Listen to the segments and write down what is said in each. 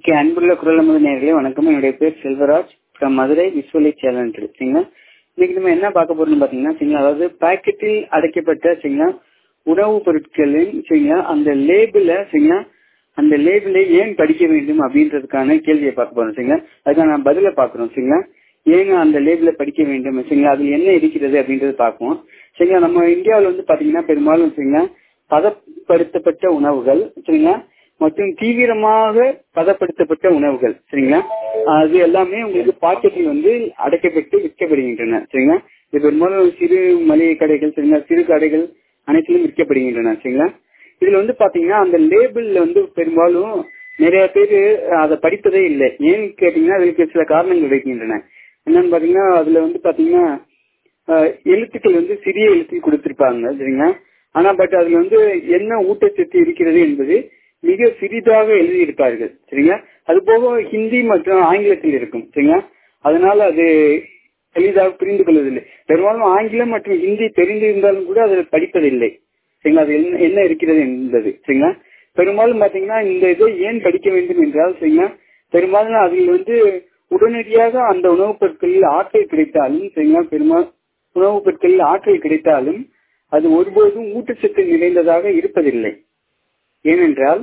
okay அன்புள்ள குரல் நமது நேர்களே வணக்கம் என்னுடைய பேர் Selvaraj from Madurai visually challenged சரிங்களா இன்னைக்கு நம்ம என்ன பார்க்க போறோம்னு பாத்தீங்கன்னா சரிங்களா அதாவது பாக்கெட்டில் அடைக்கப்பட்ட சரிங்களா உணவுப் பொருட்களின் சரிங்களா அந்த லேபிள சரிங்களா அந்த லேபிளை ஏன் படிக்க வேண்டும் அப்படின்றதுக்கான கேள்வியை பார்க்க போறோம் சரிங்களா அதுக்கான நான் பதில பாக்குறோம் சரிங்களா ஏங்க அந்த லேபிள படிக்க வேண்டும் சரிங்களா அதுல என்ன இருக்கிறது அப்படின்றது பார்ப்போம் சரிங்களா நம்ம இந்தியாவில் வந்து பாத்தீங்கன்னா பெரும்பாலும் சரிங்களா பதப்படுத்தப்பட்ட உணவுகள் சரிங்களா மற்றும் தீவிரமாக பதப்படுத்தப்பட்ட உணவுகள் சரிங்களா அது எல்லாமே உங்களுக்கு பாக்கெட்டில் வந்து அடைக்கப்பட்டு விற்கப்படுகின்றன சரிங்களா இது பெரும்பாலும் சிறு மளிகை கடைகள் சரிங்களா சிறு கடைகள் அனைத்திலும் விற்கப்படுகின்றன சரிங்களா இதுல வந்து பாத்தீங்கன்னா அந்த லேபிள்ல வந்து பெரும்பாலும் நிறைய பேர் அதை படிப்பதே இல்லை ஏன்னு கேட்டீங்கன்னா அதுக்கு சில காரணங்கள் இருக்கின்றன என்னன்னு பாத்தீங்கன்னா அதுல வந்து பாத்தீங்கன்னா எழுத்துக்கள் வந்து சிறிய எழுத்தில் கொடுத்திருப்பாங்க சரிங்களா ஆனா பட் அதுல வந்து என்ன ஊட்டச்சத்து இருக்கிறது என்பது மிக சிறிதாக எழுதியிருப்பார்கள் சரிங்களா அது போக ஹிந்தி மற்றும் ஆங்கிலத்தில் இருக்கும் சரிங்களா அதனால அது எளிதாக புரிந்து கொள்வதில்லை பெரும்பாலும் ஆங்கிலம் மற்றும் ஹிந்தி தெரிந்திருந்தாலும் கூட அதில் படிப்பதில்லை சரிங்களா அது என்ன என்ன இருக்கிறது என்பது சரிங்களா பெரும்பாலும் பாத்தீங்கன்னா இந்த இதை ஏன் படிக்க வேண்டும் என்றால் சரிங்களா பெரும்பாலும் அதில் வந்து உடனடியாக அந்த உணவுப் பொருட்களில் ஆற்றல் கிடைத்தாலும் சரிங்களா பெரும்பாலும் உணவுப் பொருட்களில் ஆற்றல் கிடைத்தாலும் அது ஒருபோதும் ஊட்டச்சத்து நிறைந்ததாக இருப்பதில்லை ஏனென்றால்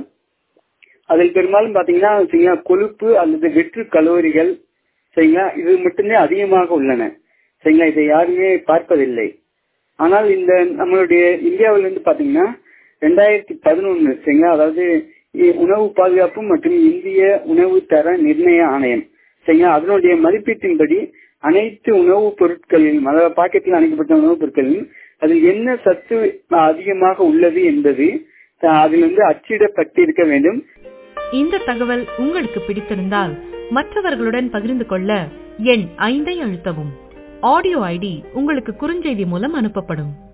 அதில் பெரும்பாலும் பாத்தீங்கன்னா சரிங்களா கொழுப்பு அல்லது வெற்று கலோரிகள் சரிங்களா இது மட்டுமே அதிகமாக உள்ளன சரிங்களா இதை யாருமே பார்ப்பதில்லை ஆனால் இந்த நம்மளுடைய இந்தியாவில இருந்து பாத்தீங்கன்னா ரெண்டாயிரத்தி பதினொன்னு சரிங்களா அதாவது உணவு பாதுகாப்பு மற்றும் இந்திய உணவு தர நிர்ணய ஆணையம் சரிங்களா அதனுடைய மதிப்பீட்டின்படி அனைத்து உணவுப் பொருட்களிலும் அதாவது பாக்கெட்டில் அணைக்கப்பட்ட உணவுப் பொருட்களிலும் அதில் என்ன சத்து அதிகமாக உள்ளது என்பது அதில் வந்து அச்சிடப்பட்டிருக்க வேண்டும் இந்த தகவல் உங்களுக்கு பிடித்திருந்தால் மற்றவர்களுடன் பகிர்ந்து கொள்ள எண் ஐந்தை அழுத்தவும் ஆடியோ ஐடி உங்களுக்கு குறுஞ்செய்தி மூலம் அனுப்பப்படும்